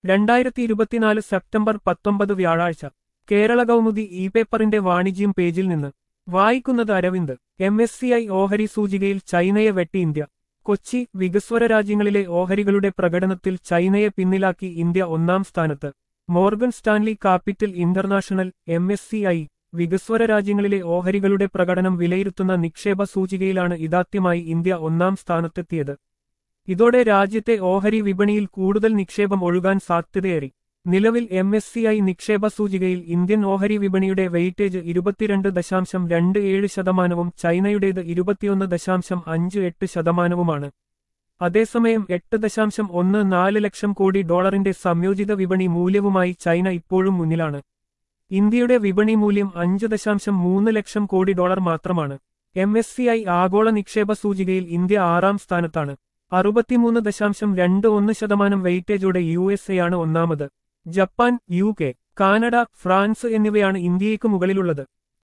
രണ്ടായിരത്തി ഇരുപത്തിനാല് സെപ്റ്റംബർ പത്തൊമ്പത് വ്യാഴാഴ്ച കേരള കൗമുദി ഇ പേപ്പറിന്റെ വാണിജ്യം പേജിൽ നിന്ന് വായിക്കുന്നത് Aravind M S C I ഓഹരി സൂചികയിൽ ചൈനയെ വെട്ടി ഇന്ത്യ കൊച്ചി വികസ്വര രാജ്യങ്ങളിലെ ഓഹരികളുടെ പ്രകടനത്തിൽ ചൈനയെ പിന്നിലാക്കി ഇന്ത്യ ഒന്നാം സ്ഥാനത്ത് Morgan Stanley capital international M S C I വികസ്വര രാജ്യങ്ങളിലെ ഓഹരികളുടെ പ്രകടനം വിലയിരുത്തുന്ന നിക്ഷേപ സൂചികയിലാണ് ഇതാദ്യമായി ഇന്ത്യ ഒന്നാം സ്ഥാനത്തെത്തിയത് ഇതോടെ രാജ്യത്തെ ഓഹരി വിപണിയിൽ കൂടുതൽ നിക്ഷേപം ഒഴുകാൻ സാധ്യതയേറി നിലവിൽ എം എസ് സി ഐ നിക്ഷേപ സൂചികയിൽ ഇന്ത്യൻ ഓഹരി വിപണിയുടെ വെയിറ്റേജ് ഇരുപത്തിരണ്ട് ദശാംശം രണ്ട് ഏഴ് ശതമാനവും ചൈനയുടേത് ഇരുപത്തിയൊന്ന് ദശാംശം അഞ്ച് എട്ട് ശതമാനവുമാണ് അതേസമയം എട്ട് ദശാംശം ഒന്ന് നാല് ലക്ഷം കോടി ഡോളറിന്റെ സംയോജിത വിപണി മൂല്യവുമായി ചൈന ഇപ്പോഴും മുന്നിലാണ് ഇന്ത്യയുടെ വിപണി മൂല്യം അഞ്ച് ദശാംശം മൂന്ന് ലക്ഷം കോടി ഡോളർ മാത്രമാണ് എം എസ് സി ഐ ആഗോള നിക്ഷേപ സൂചികയിൽ ഇന്ത്യ ആറാം സ്ഥാനത്താണ് അറുപത്തിമൂന്ന് ദശാംശം രണ്ട് ഒന്ന് ശതമാനം വെയിറ്റേജോടെ യു എസ് എയാണ് ഒന്നാമത് Japan U K Canada France എന്നിവയാണ് ഇന്ത്യയ്ക്ക് മുകളിലുള്ളത്